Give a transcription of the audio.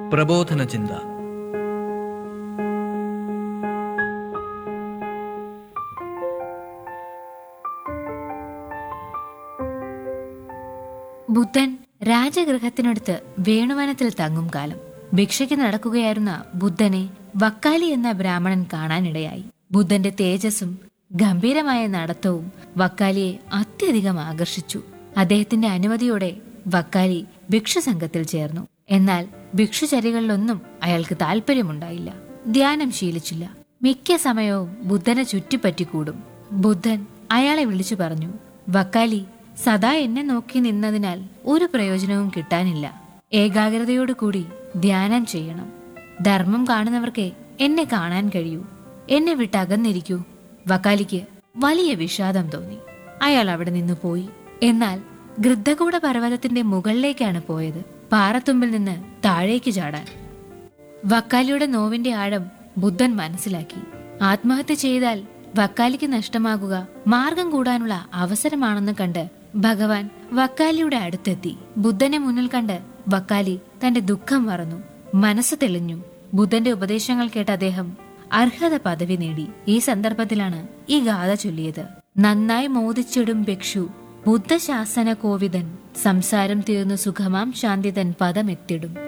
പ്രബോധന ചിന്ത ബുദ്ധൻ രാജഗൃഹത്തിനടുത്ത് വേണുവനത്തിൽ തങ്ങും കാലം ഭിക്ഷയ്ക്ക് നടക്കുകയായിരുന്ന ബുദ്ധനെ വക്കാലി എന്ന ബ്രാഹ്മണൻ കാണാനിടയായി ബുദ്ധന്റെ തേജസ്സും ഗംഭീരമായ നടത്തവും വക്കാലിയെ അത്യധികം ആകർഷിച്ചു അദ്ദേഹത്തിന്റെ അനുമതിയോടെ വക്കാലി ഭിക്ഷുസംഘത്തിൽ ചേർന്നു എന്നാൽ ഭിക്ഷുചര്യകളിലൊന്നും അയാൾക്ക് താല്പര്യമുണ്ടായില്ല ധ്യാനം ശീലിച്ചില്ല മിക്ക സമയവും ബുദ്ധനെ ചുറ്റിപ്പറ്റിക്കൂടും ബുദ്ധൻ അയാളെ വിളിച്ചു പറഞ്ഞു വക്കാലി സദാ എന്നെ നോക്കി നിന്നതിനാൽ ഒരു പ്രയോജനവും കിട്ടാനില്ല ഏകാഗ്രതയോടുകൂടി ധ്യാനം ചെയ്യണം ധർമ്മം കാണുന്നവർക്ക് എന്നെ കാണാൻ കഴിയൂ എന്നെ വിട്ടകന്നിരിക്കൂ വക്കാലിക്ക് വലിയ വിഷാദം തോന്നി അയാൾ അവിടെ നിന്ന് പോയി എന്നാൽ ഗൃദ്ധകൂട പർവ്വതത്തിന്റെ മുകളിലേക്കാണ് പോയത് പാറത്തുമ്പിൽ നിന്ന് താഴേക്ക് ചാടാൻ വക്കാലിയുടെ നോവിന്റെ ആഴം ബുദ്ധൻ മനസ്സിലാക്കി ആത്മഹത്യ ചെയ്താൽ വക്കാലിക്ക് നഷ്ടമാകുക മാർഗം കൂടാനുള്ള അവസരമാണെന്ന് കണ്ട് ഭഗവാൻ വക്കാലിയുടെ അടുത്തെത്തി ബുദ്ധനെ മുന്നിൽ കണ്ട് വക്കാലി തന്റെ ദുഃഖം മറന്നു മനസ്സ് തെളിഞ്ഞു ബുദ്ധന്റെ ഉപദേശങ്ങൾ കേട്ട അദ്ദേഹം അർഹത പദവി നേടി ഈ സന്ദർഭത്തിലാണ് ഈ ഗാഥ ചൊല്ലിയത് നന്നായി മോദിച്ചിടും ഭിക്ഷു ബുദ്ധശാസന കോവിതൻ സംസാരം തീർന്നു സുഖമാം ശാന്തിതൻ പദമെത്തിടും